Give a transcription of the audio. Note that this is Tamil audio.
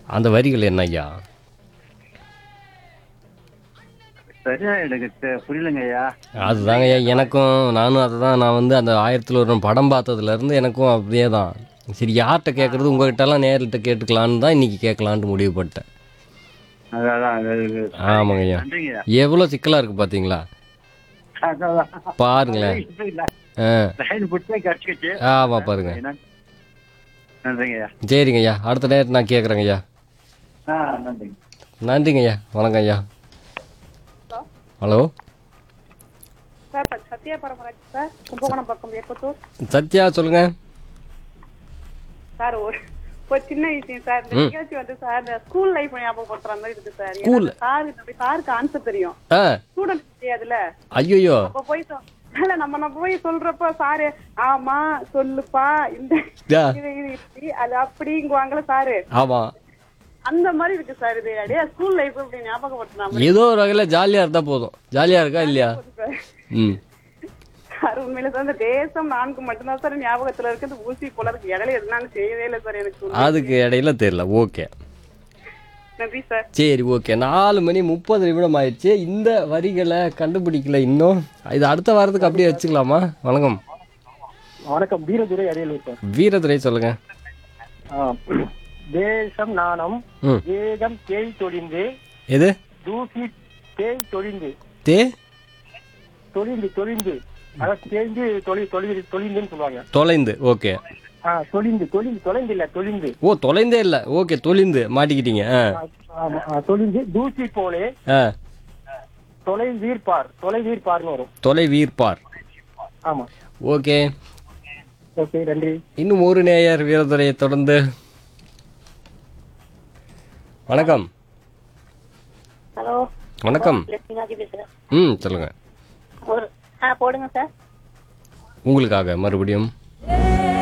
அந்த வரிகள் என்ன ஐயா சரியா எனக்கு தெ- புரியலங்க ஐயா அதுதாங்க ஐயா எனக்கும் நானும் அதை தான் நான் வந்து அந்த ஆயிரத்தில் ஒரு படம் பார்த்ததுலேருந்து எனக்கும் அப்படியே தான் சரி யார்கிட்ட கேட்குறது உங்ககிட்டலாம் நேரிட்ட கேட்டுக்கலான்னு தான் இன்னைக்கு கேட்கலான்ட்டு முடிவு பண்ணிட்டேன் அதான், அதான், அது- அது- ஆமாங்க ஐயா நன்றிங்க ஐயா எவ்வளோ சிக்கலாக இருக்குது பார்த்தீங்களா அதான், அதான். பாருங்களேன் இல்ல, ஆ லைன் பிடிச்சே கிடைச்சிக்கிச்சு ஆமாம் பாருங்க என்ன? நன்றிங்க ஐயா சரிங்க ஐயா அடுத்த நேரத்து நான் கேட்குறேங்க ஐயா ஆ நன்றிங்க நன்றிங்க ஐயா வணக்கம் ஐயா ஹலோ சார் ப- சத்யா பரமராஜ் சார் கும்பகோணம் பக்கம் எப்பத்தூர் சத்யா சொல்லுங்க சார் ஒரு ஒரு சின்ன விஷயம் சார் இந்த நிகழ்ச்சி வந்து சார் இந்த ஸ்கூல் லைஃப் ஞாபகப்படுத்துற மாதிரி இருக்கு சார் School? ஏன்னா சார் இந்த சாருக்கு ஆன்சர் தெரியும் ஆ ஸ்டூடெண்ட் தெரியாதுல்ல ஐயோயோ அப்ப போய் சொ- இல்ல நம்ம நம்ம போய் சொல்றப்ப சாரு ஆமா சொல்லுப்பா இந்த யா. இது இது இப்படி அது அப்படிங்குவாங்கல்ல சாரு ஆமாம் அந்த மாதிரி இருக்கு சார் இது அப்படியே ஸ்கூல் லைஃப் இப்படி ஞாபகப்படுத்தினா மாதிரி ஏதோ ஒரு வகையில் ஜாலியாக இருந்தால் போதும் ஜாலியாக இருக்கா இல்லையா இருக்கு சார். ம் சார் உண்மையில சார் இந்த தேசம் நான்கு மட்டும்தான் சார் ஞாபகத்துல இருக்கு இந்த ஊசி போல இருக்கு இடையில எதுனாலும் செய்யவே இல்லை சார் எனக்கு அதுக்கு இடையில தெரியல ஓகே நன்றி சார் சரி ஓகே நாலு மணி முப்பது நிமிடம் ஆயிடுச்சு இந்த வரிகளை கண்டுபிடிக்கல இன்னும் இது அடுத்த வாரத்துக்கு அப்படியே வச்சுக்கலாமா வணக்கம் வணக்கம் வீரதுரை அரியலூர் சார் வீரதுரை சொல்லுங்க ஆ, தேசம் நாணம் ம் வேகம் தேய் தொழிந்து எது தூசி தேய் தொழிந்து தே தொழிந்து தொழிந்து அதாவது தேய்ந்து தொழில் தொழில் தொழிந்துன்னு சொல்லுவாங்க தொலைந்து ஓகே ஆ தொழிந்து தொழில் தொலைந்து இல்ல தொழிந்து ஓ தொலைந்தே இல்லை ஓகே தொலைந்து மாட்டிக்கிட்டீங்க ஆ ஆ, ஆமா ஆ, தொழிந்து தூசி போலே ஆ தொலை வீர்பார் தொலை வீர்பார்னு வரும் தொலை வீர்ப்பார் ஆமா ஓகே ஓகே நன்றி இன்னும் ஒரு நேயர் வீரதுரையை தொடர்ந்து வணக்கம் ஹலோ வணக்கம் லட்சுமிநாதி பேசுறேன் ம் சொல்லுங்க ஒரு ஆ போடுங்க சார் உங்களுக்காக மறுபடியும்